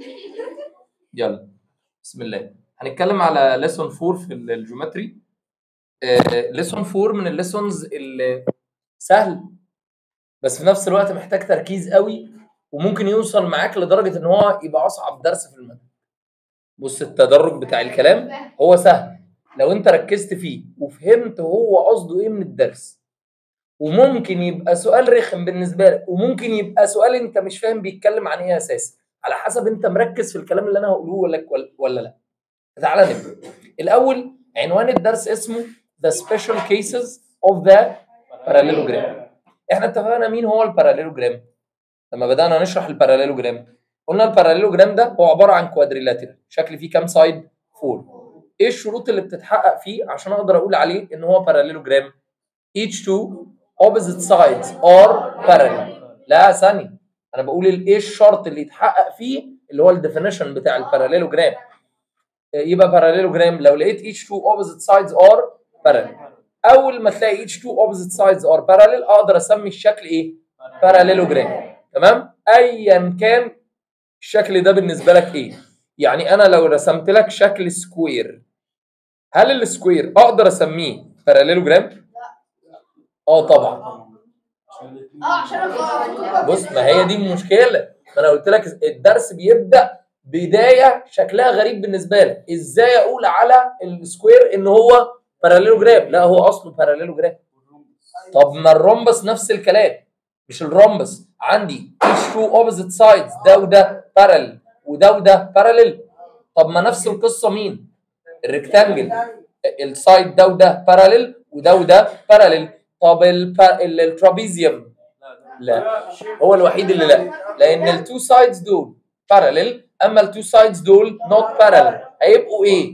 يلا بسم الله هنتكلم على ليسون 4 في الجيومتري ليسون 4 من الليسونز اللي سهل بس في نفس الوقت محتاج تركيز قوي وممكن يوصل معاك لدرجه ان هو يبقى اصعب درس في المنهج بص التدرج بتاع الكلام هو سهل لو انت ركزت فيه وفهمت هو قصده ايه من الدرس وممكن يبقى سؤال رخم بالنسبه لك وممكن يبقى سؤال انت مش فاهم بيتكلم عن ايه اساسا على حسب انت مركز في الكلام اللي انا هقوله لك ولا, ولا لا تعالى نبدا الاول عنوان الدرس اسمه The Special Cases of the Parallelogram احنا اتفقنا مين هو الباراليلوجرام لما بدانا نشرح الباراليلوجرام قلنا الباراليلوجرام ده هو عباره عن كوادريلاترال شكل فيه كام سايد فور ايه الشروط اللي بتتحقق فيه عشان اقدر اقول عليه ان هو باراليلوجرام each two opposite sides are parallel لا ثانيه انا بقول ايه الشرط اللي يتحقق فيه اللي هو الديفينيشن بتاع الباراليلوجرام يبقى باراليلوجرام لو لقيت each two opposite sides are parallel اول ما تلاقي each two opposite sides are parallel اقدر اسمي الشكل ايه باراليلوجرام تمام ايا كان الشكل ده بالنسبه لك ايه يعني انا لو رسمت لك شكل سكوير هل السكوير اقدر اسميه باراليلوجرام اه طبعا اه عشان أبقى- بص ما هي دي المشكله ما انا قلت لك الدرس بيبدا بدايه شكلها غريب بالنسبه لك ازاي اقول على السكوير ان هو باراليلوجرام لا هو اصله باراليلوجرام طب ما الرومبس نفس الكلام مش الرومبس عندي each two opposite sides ده وده parallel وده وده parallel طب ما نفس القصه مين الريكتانجل السايد ده وده parallel وده وده parallel طب البا- ال- الترابيزيوم لا هو الوحيد اللي لا لان التو سايدز دول parallel اما التو سايدز دول not parallel هيبقوا ايه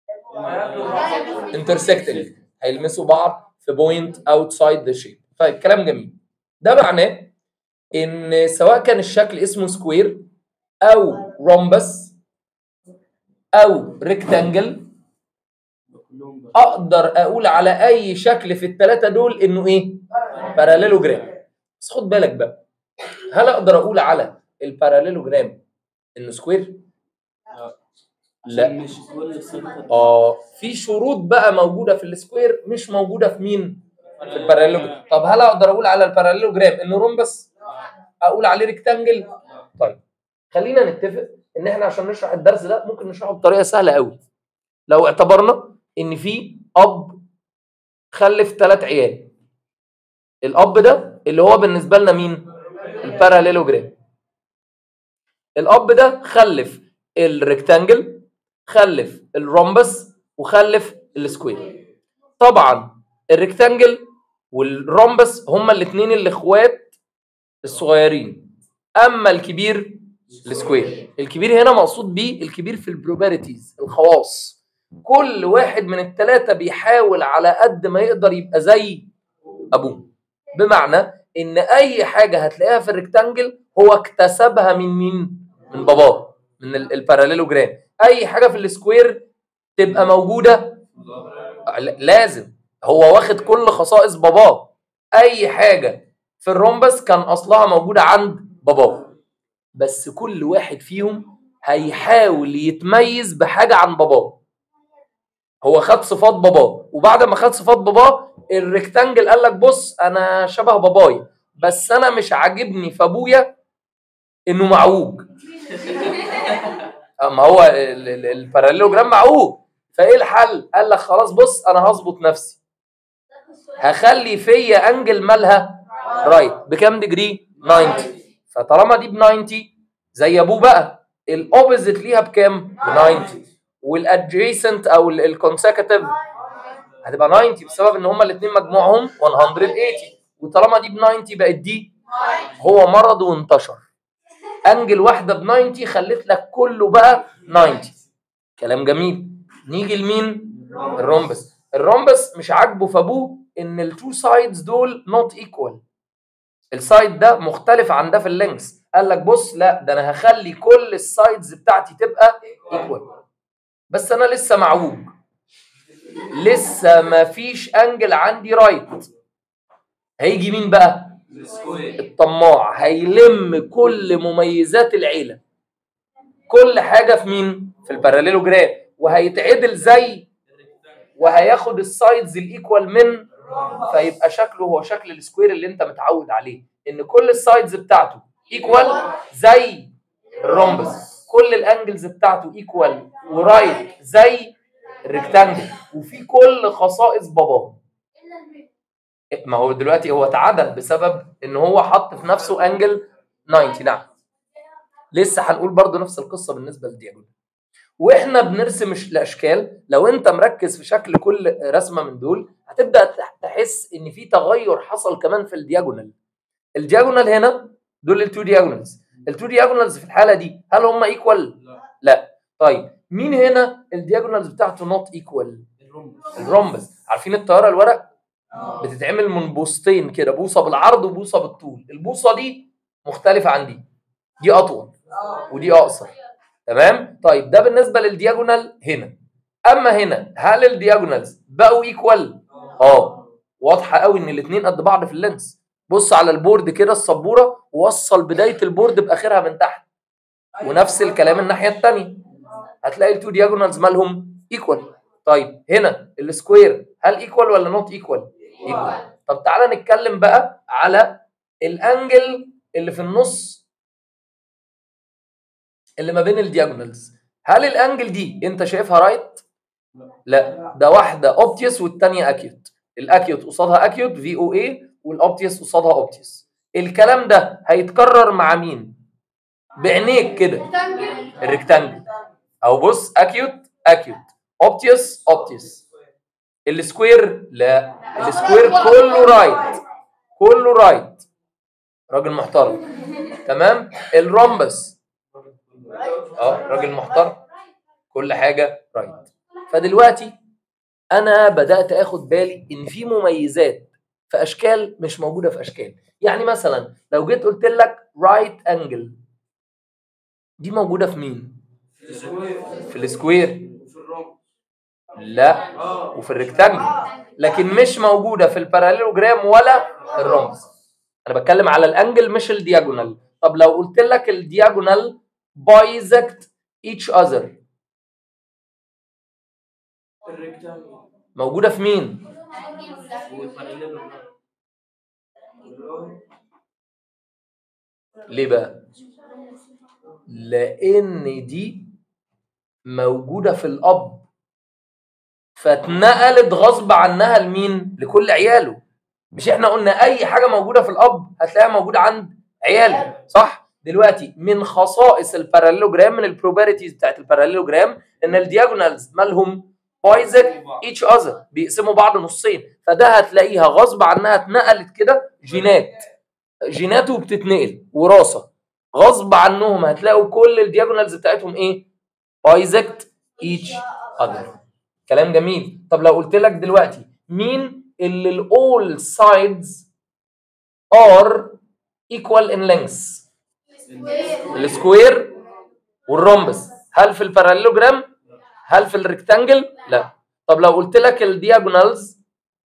intersecting هيلمسوا بعض في بوينت outside the shape طيب كلام جميل ده معناه ان سواء كان الشكل اسمه سكوير او رومبس او ريكتانجل اقدر اقول على اي شكل في الثلاثه دول انه ايه باراليلوجرام بس خد بالك بقى هل اقدر اقول على الباراليلوجرام انه سكوير لا مش كل الصيغة اه في شروط بقى موجوده في السكوير مش موجوده في مين في الباراليلوجرام طب هل اقدر اقول على الباراليلوجرام انه رومبس اقول عليه ريكتانجل طيب خلينا نتفق ان احنا عشان نشرح الدرس ده ممكن نشرحه بطريقه سهله قوي لو اعتبرنا ان في اب خلف ثلاث عيال الاب ده اللي هو بالنسبه لنا مين الباراليلوجرام الاب ده خلف الريكتانجل خلف الرومبس وخلف السكوير طبعا الريكتانجل والرومبس هما الاثنين الاخوات الصغيرين اما الكبير السكوير الكبير هنا مقصود بيه الكبير في البروبابيلتيز الخواص كل واحد من الثلاثه بيحاول على قد ما يقدر يبقى زي ابوه بمعنى ان اي حاجه هتلاقيها في الريكتانجل هو اكتسبها من مين من باباه من ال- الباراليلوجرام اي حاجه في السكوير تبقى موجوده ل- لازم هو واخد كل خصائص باباه اي حاجه في الرومبس كان اصلها موجوده عند باباه بس كل واحد فيهم هيحاول يتميز بحاجه عن باباه هو خد صفات باباه وبعد ما خد صفات باباه الريكتانجل قال لك بص انا شبه بابايا بس انا مش عاجبني في ابويا انه معوج ما هو ال- ال- الباراليلوجرام معوج فايه الحل قال لك خلاص بص انا هظبط نفسي هخلي فيا انجل مالها رايت بكام ديجري 90 فطالما دي ب 90 زي ابوه بقى الاوبوزيت ليها بكام ب 90 والادجيسنت او الكونسيكتيف هتبقى 90 بسبب ان هما الاثنين مجموعهم 180 وطالما دي ب 90 بقت دي هو مرض وانتشر انجل واحده ب 90 خلت لك كله بقى 90 كلام جميل نيجي لمين الرومبس الرومبس مش عاجبه في ابوه ان التو سايدز دول نوت ايكوال السايد ده مختلف عن ده في اللينكس قال لك بص لا ده انا هخلي كل السايدز بتاعتي تبقى ايكوال بس انا لسه معوج لسه ما فيش انجل عندي رايت هيجي مين بقى الطماع هيلم كل مميزات العيله كل حاجه في مين في الباراليلوجرام وهيتعدل زي وهياخد السايدز الايكوال من فيبقى شكله هو شكل السكوير اللي انت متعود عليه ان كل السايدز بتاعته ايكوال زي الرومبس كل الانجلز بتاعته ايكوال ورايت زي الريكتانجل وفي كل خصائص باباه ما هو دلوقتي هو اتعدل بسبب ان هو حط في نفسه انجل 90 نعم لسه هنقول برضو نفس القصه بالنسبه للدياجونال واحنا بنرسم الش- الاشكال لو انت مركز في شكل كل رسمه من دول هتبدا تح- تحس ان في تغير حصل كمان في الدياجونال الدياجونال هنا دول التو دياجونالز التو دياجونالز في الحاله دي هل هم ايكوال لا لا طيب مين هنا الدياجونالز بتاعته نوت ايكوال الرومبس الرومبس عارفين الطياره الورق بتتعمل من بوصتين كده بوصه بالعرض وبوصه بالطول البوصه دي مختلفه عن دي دي اطول ودي اقصر تمام طيب ده بالنسبه للدياجونال هنا اما هنا هل الدياجونالز بقوا ايكوال اه واضحه قوي ان الاثنين قد بعض في اللينس بص على البورد كده السبوره ووصل بدايه البورد باخرها من تحت ونفس الكلام الناحيه الثانيه هتلاقي التو دياجونالز مالهم ايكوال طيب هنا السكوير هل ايكوال ولا نوت ايكوال ايكوال طب تعالى نتكلم بقى على الانجل اللي في النص اللي ما بين الدياجونالز هل الانجل دي انت شايفها رايت لا ده واحده اوبتيوس والثانيه اكيوت الاكيوت قصادها اكيوت في او اي والاوبتيوس قصادها اوبتيوس الكلام ده هيتكرر مع مين بعينيك كده الريكتانجل او بص اكيوت اكيوت اوبتيوس اوبتيوس السكوير لا السكوير كله رايت كله رايت راجل محترم تمام الرومبس اه راجل محترم كل حاجه رايت فدلوقتي انا بدات اخد بالي ان في مميزات في اشكال مش موجوده في اشكال يعني مثلا لو جيت قلت لك رايت انجل دي موجوده في مين في السكوير في الرومبس لا اه وفي الريكتانجل لكن مش موجوده في الباراليلوجرام ولا الرمز انا بتكلم على الانجل مش الدياجونال طب لو قلت لك الدياجونال bisect each other الريكتانجل موجوده في مين والباراليلوجرام ليه بقى لان دي موجوده في الاب فاتنقلت غصب عنها لمين لكل عياله مش احنا قلنا اي حاجه موجوده في الاب هتلاقيها موجوده عند عياله صح دلوقتي من خصائص الباراليلوجرام من البروبابيلتيز بتاعت الباراليلوجرام ان الدياجونالز مالهم بايزك ايتش اذر بيقسموا بعض نصين فده هتلاقيها غصب عنها اتنقلت كده جينات جيناته بتتنقل وراثه غصب عنهم هتلاقوا كل الدياجونالز بتاعتهم ايه بايزكت ايتش اذر كلام جميل طب لو قلت لك دلوقتي مين اللي الاول سايدز ار ايكوال ان لينث السكوير والرومبس هل في الباراليلوجرام هل في الريكتانجل لا طب لو قلت لك الدياجونالز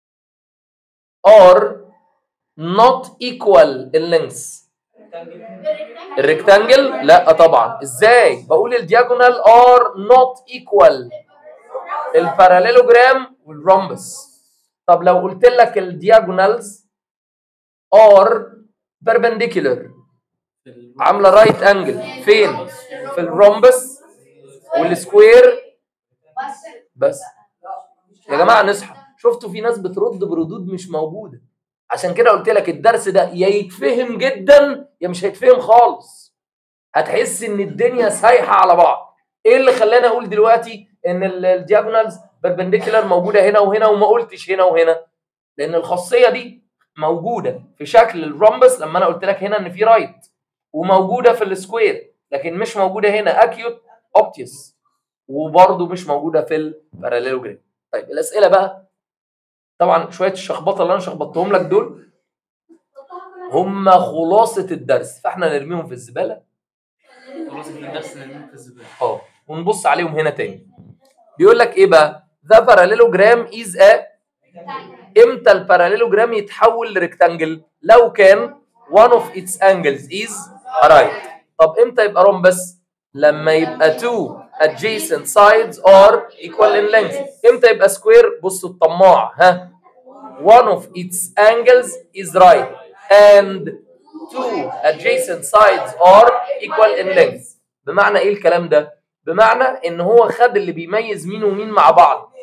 ار not equal in length الريكتانجل لا طبعا ازاي بقول الدياجونال ار not equal الباراليلوجرام والرومبس طب لو قلت لك الدياجونالز ار perpendicular عامله رايت انجل فين في الرومبس والسكوير بس يا جماعه نصحى شفتوا في ناس بترد بردود مش موجوده عشان كده قلت لك الدرس ده يا يتفهم جدا يا مش هيتفهم خالص هتحس ان الدنيا سايحه على بعض ايه اللي خلاني اقول دلوقتي ان ال- الدياجونالز بربنديكولار موجوده هنا وهنا وما قلتش هنا وهنا لان الخاصيه دي موجوده في شكل الرومبس لما انا قلت لك هنا ان في رايت وموجوده في السكوير لكن مش موجوده هنا اكيوت اوبتيوس وبرده مش موجوده في الباراليلوجرام طيب الاسئله بقى طبعا شويه الشخبطه اللي انا شخبطتهم لك دول هم خلاصه الدرس فاحنا نرميهم في الزباله خلاص في الدرس نرميه في الزباله اه ونبص عليهم هنا تاني بيقول لك ايه بقى ذا باراليلوجرام از ا امتى الباراليلوجرام يتحول لريكتانجل لو كان one of its angles is right طب امتى يبقى رومبس لما يبقى two adjacent sides are equal in length امتى يبقى سكوير بصوا الطماع ها one of its angles is right and two adjacent sides are equal in length بمعنى ايه الكلام ده بمعنى ان هو خد اللي بيميز مين ومين مع بعض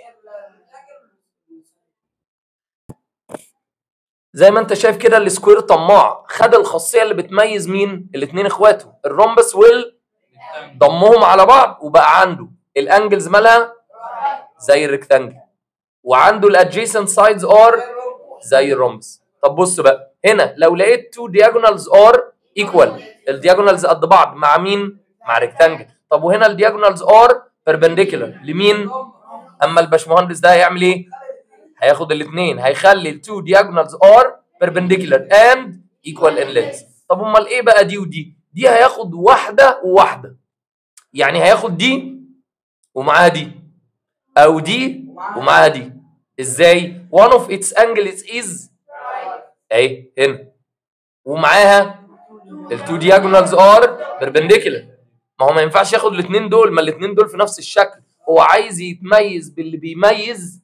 زي ما انت شايف كده السكوير طماع خد الخاصيه اللي بتميز مين الاثنين اخواته الرومبس وال ضمهم على بعض وبقى عنده الانجلز مالها زي الريكتانجل وعنده الادجيسنت سايدز ار زي الرومبس طب بص بقى هنا لو لقيت تو diagonals ار ايكوال الدياجونالز قد بعض مع مين مع ريكتانجل طب وهنا الدياجونالز ار بيربنديكولار لمين اما الباشمهندس ده هيعمل ايه هياخد الاثنين هيخلي التو diagonals ار perpendicular and equal in length طب امال ايه بقى دي ودي دي هياخد واحده وواحده يعني هياخد دي ومعاها دي او دي ومعاها دي ازاي one of its angles is اهي هنا ومعاها التو diagonals ار perpendicular ما هو ما ينفعش ياخد الاثنين دول ما الاثنين دول في نفس الشكل هو عايز يتميز باللي بيميز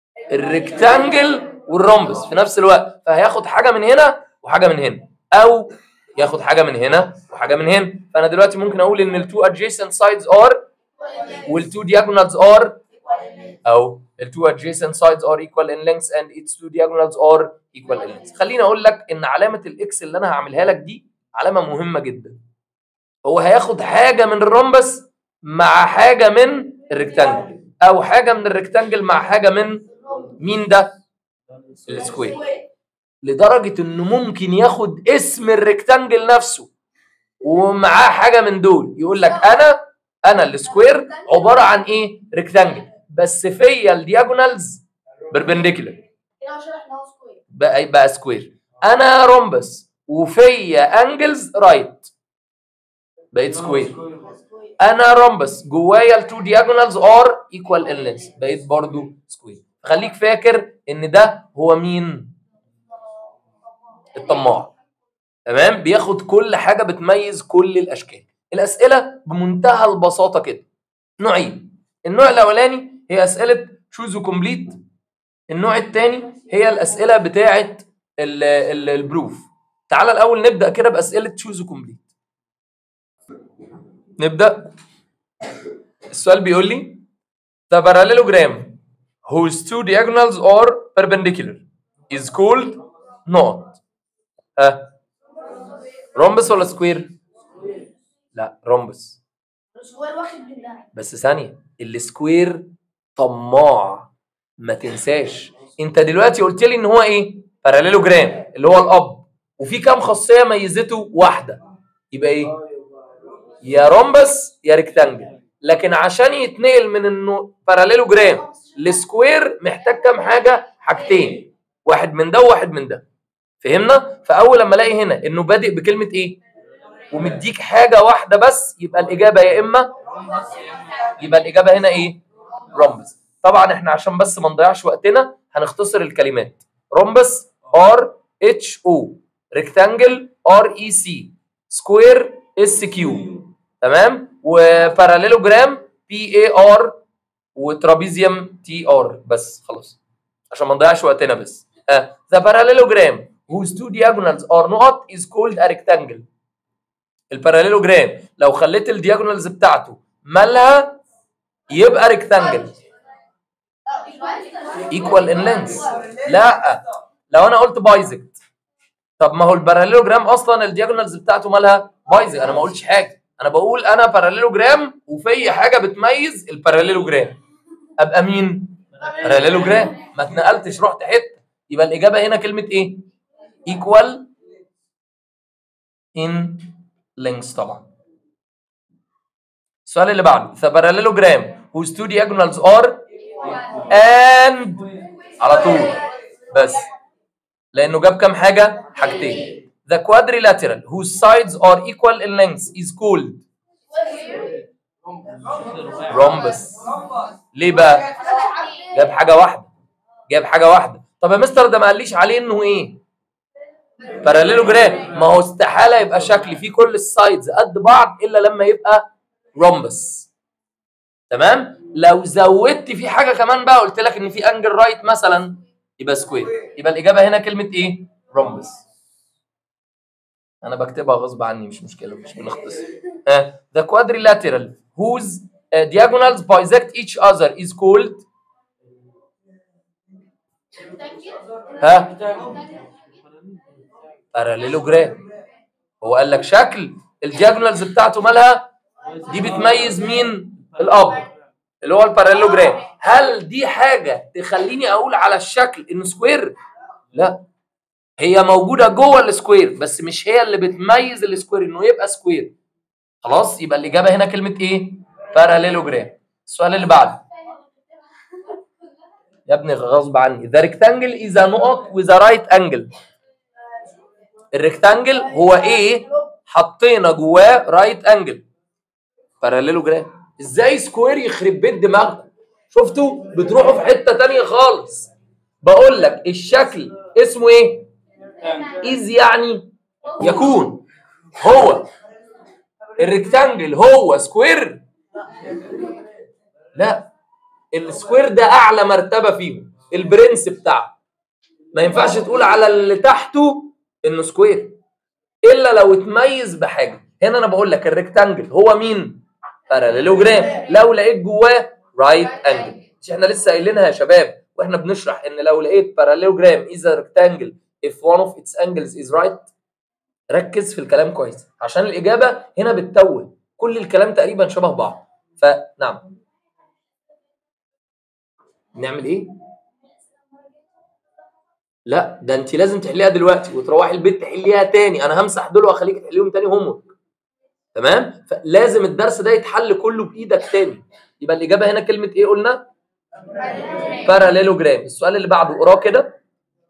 الريكتانجل والرومبس في نفس الوقت فهياخد حاجه من هنا وحاجه من هنا او ياخد حاجه من هنا وحاجه من هنا فانا دلوقتي ممكن اقول ان التو adjacent sides are والتو diagonals are او التو adjacent sides are equal in length and its two diagonals are equal in length خليني اقول لك ان علامه الاكس اللي انا هعملها لك دي علامه مهمه جدا هو هياخد حاجه من الرومبس مع حاجه من الريكتانجل او حاجه من الريكتانجل مع حاجه من مين ده السكوير لدرجه انه ممكن ياخد اسم الريكتانجل نفسه ومعاه حاجه من دول يقول لك انا انا السكوير عباره عن ايه ريكتانجل بس فيا الدياجونالز بربنديكولار كده شرحنا سكوير بقى يبقى سكوير انا رومبس وفيا انجلز رايت بقيت سكوير انا رومبس جوايا التو دياجونالز ار ايكوال ان لينس بقيت برضو سكوير خليك فاكر ان ده هو مين الطماع تمام بياخد كل حاجه بتميز كل الاشكال الاسئله بمنتهى البساطه كده نوعين النوع الاولاني هي اسئله شوز كومبليت النوع الثاني هي الاسئله بتاعه ال- ال- البروف تعال الاول نبدا كده باسئله شوز كومبليت نبدا السؤال بيقول لي the parallelogram whose two diagonals are perpendicular is called not ها رومبس ولا سكوير لا رومبس سكوير واخد من ده بس ثانية السكوير طماع ما تنساش انت دلوقتي قلت لي ان هو ايه باراليلوجرام اللي هو الاب وفي كام خاصية ميزته واحدة يبقى ايه يا رومبس يا ريكتانجل لكن عشان يتنقل من انه باراليلوجرام لسكوير محتاج كام حاجة حاجتين واحد من ده وواحد من ده فهمنا فاول لما الاقي هنا انه بادئ بكلمة ايه ومديك حاجة واحدة بس يبقى الإجابة يا إما يبقى الإجابة هنا إيه؟ رومبس طبعا إحنا عشان بس ما نضيعش وقتنا هنختصر الكلمات رومبس ار اتش او ريكتانجل ار اي سي سكوير اس كيو تمام وباراليلوجرام بي اي ار وترابيزيوم تي ار بس خلاص عشان ما نضيعش وقتنا بس ها the parallelogram whose two diagonals are not is called a rectangle الباراليلوجرام لو خليت الدياجونالز بتاعته مالها يبقى ريكتانجل ايكوال ان لينث لا لو انا قلت بايزكت طب ما هو الباراليلوجرام اصلا الدياجونالز بتاعته مالها بايزك انا ما قلتش حاجه انا بقول انا باراليلوجرام وفي حاجه بتميز الباراليلوجرام ابقى مين باراليلوجرام ما اتنقلتش رحت حته يبقى الاجابه هنا كلمه ايه ايكوال ان lengths طبعا السؤال اللي بعده the parallelogram whose two diagonals are and على طول بس لانه جاب كام حاجه حاجتين the quadrilateral whose sides are equal in length is called rhombus ليه بقى جاب حاجه واحده جاب حاجه واحده طب يا مستر ده ما قاليش عليه انه ايه باراليلوجرام ما هو استحاله يبقى شكل فيه كل السايدز قد بعض الا لما يبقى رومبس تمام لو زودت في حاجه كمان بقى قلت لك ان في انجل رايت مثلا يبقى سكوير يبقى الاجابه هنا كلمه ايه رومبس انا بكتبها غصب عني مش مشكله مش بنختصر ها the quadrilateral whose uh, diagonals bisect each other is called ها parallelogram هو قال لك شكل الدياجونالز بتاعته مالها دي بتميز مين الاب اللي هو الباراليلوجرام هل دي حاجه تخليني اقول على الشكل انه سكوير لا هي موجوده جوه السكوير بس مش هي اللي بتميز السكوير انه يبقى سكوير خلاص يبقى الاجابه هنا كلمه ايه باراليلوجرام السؤال اللي بعده يا ابني غصب عني the rectangle is a نقط with a right angle الريكتانجل هو ايه حطينا جواه رايت انجل باراليلوجرام ازاي سكوير يخرب بيت دماغكم شفتوا بتروحوا في حته تانية خالص بقول لك الشكل اسمه ايه از يعني يكون هو الريكتانجل هو سكوير لا السكوير ده اعلى مرتبه فيهم البرنس بتاعه ما ينفعش تقول على اللي تحته انه سكوير الا لو اتميز بحاجه هنا انا بقول لك الريكتانجل هو مين باراليلوجرام لو لقيت جواه رايت انجل مش احنا لسه قايلينها يا شباب واحنا بنشرح ان لو لقيت باراليلوجرام is a rectangle if one of its angles is right ركز في الكلام كويس عشان الاجابه هنا بتتوه كل الكلام تقريبا شبه بعض فنعم نعمل ايه لا ده انت لازم تحليها دلوقتي وتروحي البيت تحليها تاني انا همسح دول واخليك تحليهم تاني هوم تمام فلازم الدرس ده يتحل كله بايدك تاني يبقى الاجابه هنا كلمه ايه قلنا باراليلوجرام السؤال اللي بعده قراه كده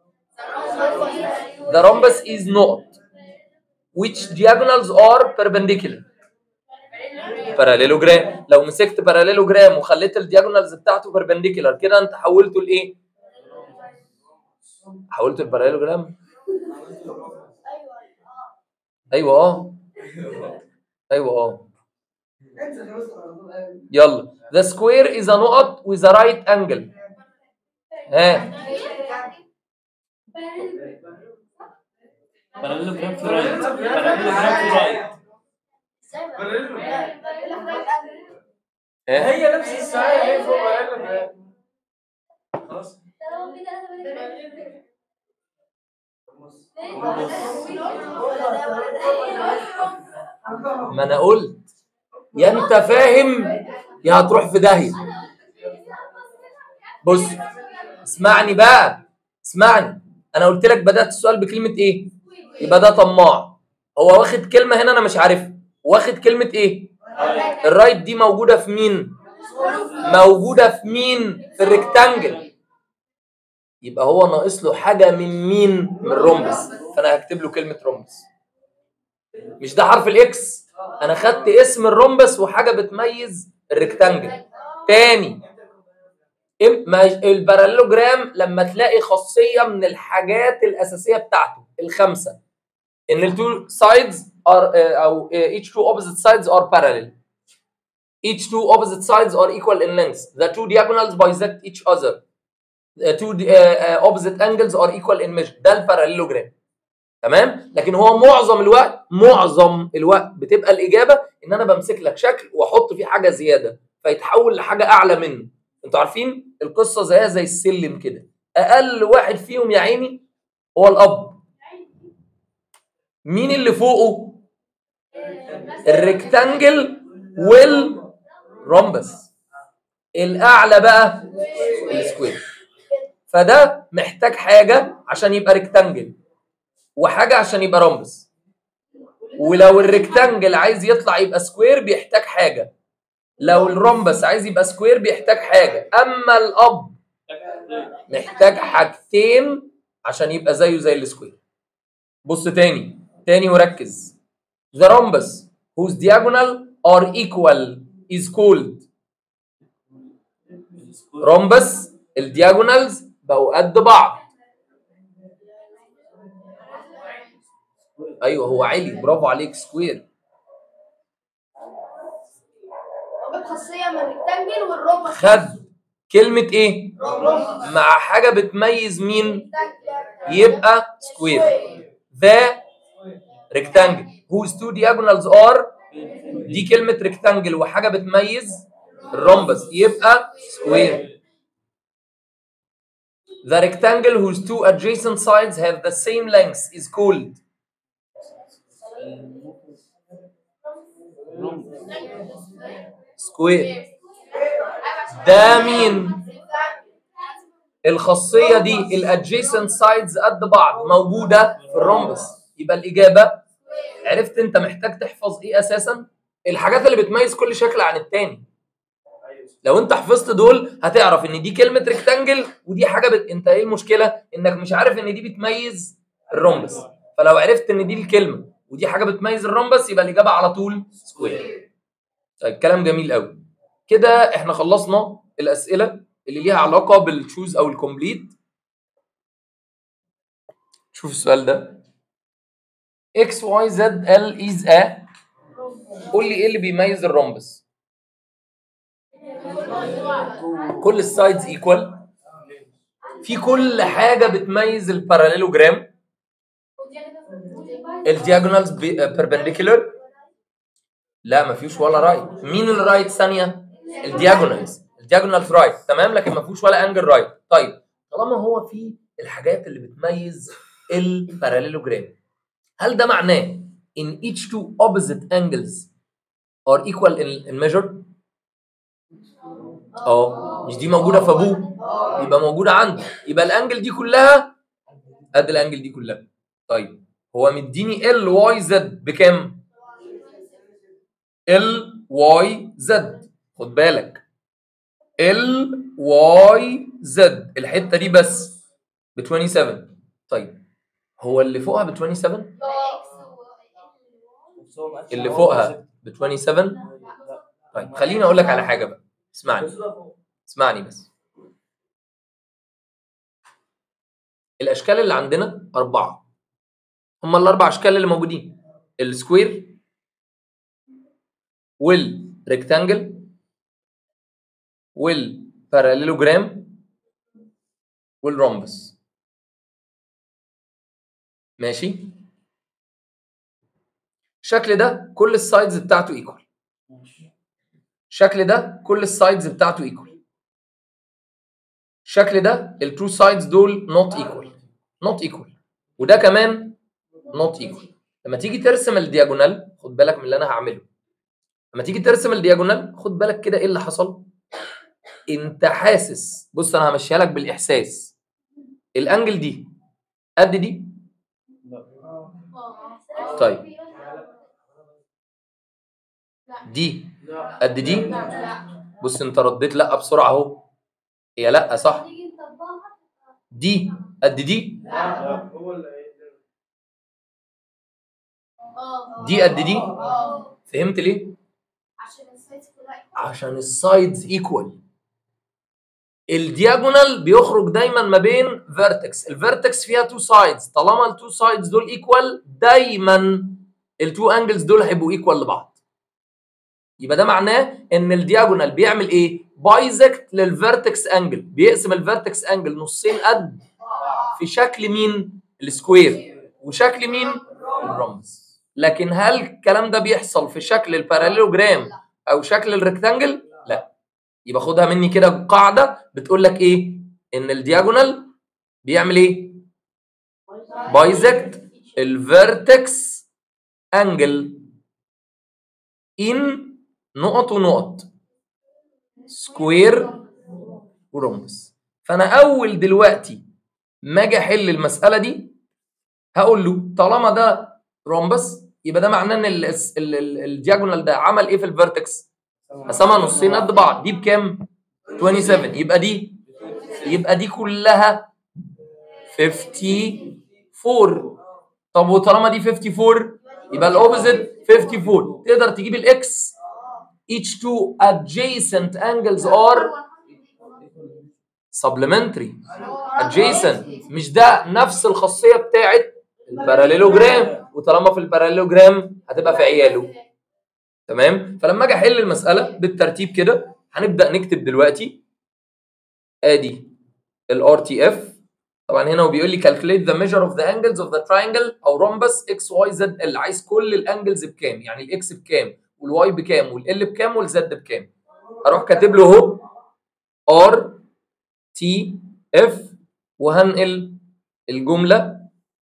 The rhombus is not which diagonals are perpendicular باراليلوجرام لو مسكت باراليلوجرام وخليت الدياجونالز بتاعته بيربنديكولار كده انت حولته لايه حولته الباراليلوجرام ايوه اه ايوه اه يلا the square is a نقط with a right angle ها باراليلوجرام في رايت باراليلوجرام في رايت ها هي نفس الساعة هي فوق باراليلوجرام خلاص ما انا قلت يا انت فاهم يا هتروح في داهيه بص اسمعني بقى اسمعني انا قلت لك بدات السؤال بكلمه ايه يبقى ده طماع هو واخد كلمه هنا انا مش عارفها واخد كلمه ايه الرايت دي موجوده في مين موجوده في مين في الريكتانجل يبقى هو ناقص له حاجه من مين من رومبس فانا هكتب له كلمه رومبس مش ده حرف الاكس انا خدت اسم الرومبس وحاجه بتميز الريكتانجل تاني إم- ما- الباراليلوجرام لما تلاقي خاصيه من الحاجات الاساسيه بتاعته الخمسه ان التو سايدز ار او each two opposite sides are parallel each two opposite sides are equal in length the two diagonals bisect each other the two uh, uh, opposite angles are equal in measure ده الباراليلوجرام تمام لكن هو معظم الوقت معظم الوقت بتبقى الاجابه ان انا بمسك لك شكل واحط فيه حاجه زياده فيتحول لحاجه اعلى منه انتوا عارفين القصه زيها زي السلم كده اقل واحد فيهم يا عيني هو الاب مين اللي فوقه الريكتانجل والرومبس الاعلى بقى السكوير فده محتاج حاجه عشان يبقى ريكتانجل وحاجه عشان يبقى رومبس ولو الريكتانجل عايز يطلع يبقى سكوير بيحتاج حاجه لو الرومبس عايز يبقى سكوير بيحتاج حاجه اما الاب محتاج حاجتين عشان يبقى زيه زي السكوير بص تاني تاني وركز the rhombus whose diagonal are equal is called rhombus الدياجونالز بقوا قد بعض ايوه هو علي برافو عليك سكوير خد خاصيه من الريكتانجل والرومبس خد كلمه ايه مع حاجه بتميز مين يبقى سكوير ذا ريكتانجل whose two diagonals are دي كلمه ريكتانجل وحاجه بتميز الرومبس يبقى سكوير The rectangle whose two adjacent sides have the same length is called square. ده مين؟ الخاصية دي ال adjacent sides قد بعض موجودة في الرومبس يبقى الإجابة عرفت أنت محتاج تحفظ إيه أساسا؟ الحاجات اللي بتميز كل شكل عن التاني لو انت حفظت دول هتعرف ان دي كلمه ريكتانجل ودي حاجه بت... انت ايه المشكله انك مش عارف ان دي بتميز الرومبس فلو عرفت ان دي الكلمه ودي حاجه بتميز الرومبس يبقى الاجابه على طول سكوير طيب كلام جميل قوي كده احنا خلصنا الاسئله اللي ليها علاقه بالتشوز او الكومبليت شوف السؤال ده x y z l is a قول لي ايه اللي بيميز الرومبس كل السايدز ايكوال في كل حاجه بتميز الباراليلوجرام الدياجونالز بيربنديكولار لا ما فيهوش ولا رايت مين اللي رايت ثانيه الدياجونالز الدياجونالز رايت تمام لكن ما فيهوش ولا انجل رايت طيب طالما هو في الحاجات اللي بتميز الباراليلوجرام هل ده معناه in each two opposite angles are equal in, in measure اه مش دي موجوده في ابوه يبقى موجوده عنده يبقى الانجل دي كلها قد الانجل دي كلها طيب هو مديني ال واي زد بكام ال واي زد خد بالك ال واي زد الحته دي بس ب 27 طيب هو اللي فوقها ب 27 اللي فوقها ب 27 طيب خليني اقول لك على حاجه بقى اسمعني اسمعني بس الاشكال اللي عندنا اربعه هم الاربع اشكال اللي موجودين السكوير والريكتانجل والباراليلوجرام والرومبس ماشي الشكل ده كل السايدز بتاعته ايكوال الشكل ده كل السايدز بتاعته ايكوال الشكل ده التو سايدز دول نوت ايكوال نوت ايكوال وده كمان نوت ايكوال لما تيجي ترسم الدياجونال خد بالك من اللي انا هعمله لما تيجي ترسم الدياجونال خد بالك كده ايه اللي حصل انت حاسس بص انا همشيها لك بالاحساس الانجل دي قد دي طيب دي قد دي بص انت رديت لا بسرعه اهو هي لا صح دي قد دي هو اللي دي قد دي فهمت ليه عشان السايز كلها عشان السايدز ايكوال الدياجونال بيخرج دايما ما بين فيرتكس الفيرتكس فيها تو سايدز طالما التو سايدز دول ايكوال دايما التو انجلز دول هيبقوا ايكوال لبعض يبقى ده معناه ان الدياجونال بيعمل ايه بايزكت للفيرتكس انجل بيقسم الفيرتكس انجل نصين قد في شكل مين السكوير وشكل مين الرمز لكن هل الكلام ده بيحصل في شكل الباراليلوجرام او شكل الريكتانجل لا يبقى خدها مني كده قاعده بتقول لك ايه ان الدياجونال بيعمل ايه بايزكت الفيرتكس انجل ان نقط ونقط سكوير ورمبس فانا اول دلوقتي ما اجي احل المساله دي هقول له طالما ده رومبس يبقى ده معناه ان ال- ال- ال- الدياجونال ده عمل ايه في الفيرتكس قسمها نصين قد بعض دي بكام 27 يبقى دي يبقى دي كلها 54 طب وطالما دي 54 يبقى الاوبوزيت 54 تقدر تجيب الاكس each two adjacent angles are supplementary adjacent مش ده نفس الخاصيه بتاعت الباراليلوجرام وطالما في الباراليلوجرام هتبقى في عياله تمام فلما اجي احل المساله بالترتيب كده هنبدا نكتب دلوقتي ادي الار تي اف طبعا هنا هو بيقول لي calculate the measure of the angles of the triangle او rhombus x y z ال عايز كل الانجلز بكام يعني الاكس بكام والواي بكام والال بكام والزد بكام اروح كاتب له اهو ار تي اف وهنقل الجمله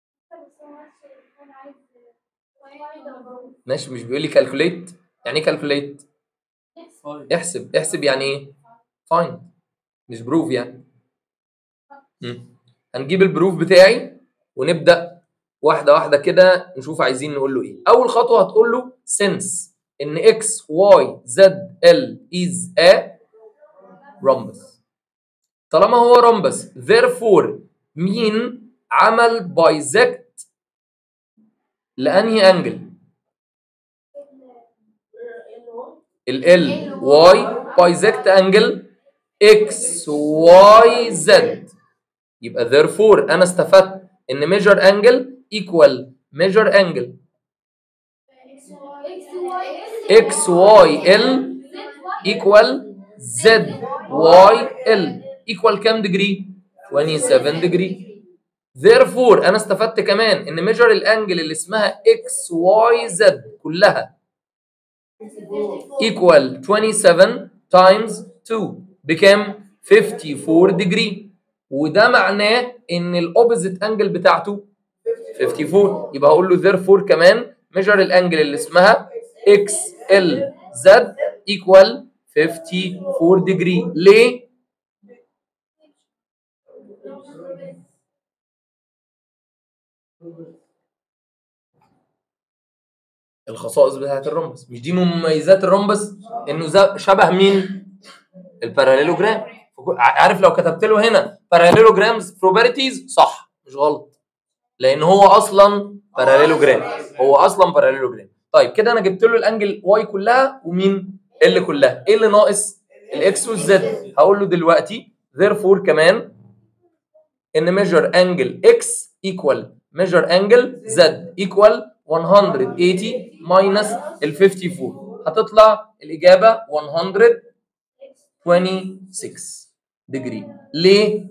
ماشي مش بيقول لي calculate يعني ايه calculate احسب احسب يعني ايه find مش بروف يعني مم. هنجيب البروف بتاعي ونبدا واحده واحده كده نشوف عايزين نقول له ايه اول خطوه هتقول له since ان x y z l is a rhombus طالما هو rhombus therefore مين عمل bisect لانهي انجل ال L Y bisect angle X Y Z يبقى therefore انا استفدت ان measure angle equal measure angle X Y L equal Z Y L equal كام degree 27 degree therefore انا استفدت كمان ان measure الانجل اللي اسمها X Y Z كلها equal 27 times 2 بكام 54 degree وده معناه ان الاوبوزيت انجل بتاعته 54 يبقى هقول له therefore كمان measure الانجل اللي اسمها XLZ equal 54 degree ليه؟ الخصائص بتاعت الرمبس مش دي من مميزات الرمبس انه ز- شبه مين الباراليلوجرام عارف لو كتبت له هنا باراليلوجرامز بروبرتيز صح مش غلط لان هو اصلا باراليلوجرام هو اصلا باراليلوجرام طيب كده انا جبت له الانجل واي كلها ومين ال كلها ايه اللي ناقص الاكس والزد هقول له دلوقتي therefore كمان ان measure angle x equal measure angle z equal 180 minus ال 54 هتطلع الإجابة 126 degree ليه؟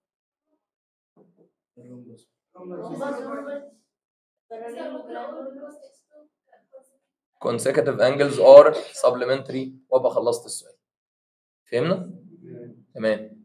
consecutive angles are supplementary وابقى خلصت السؤال فهمنا؟ تمام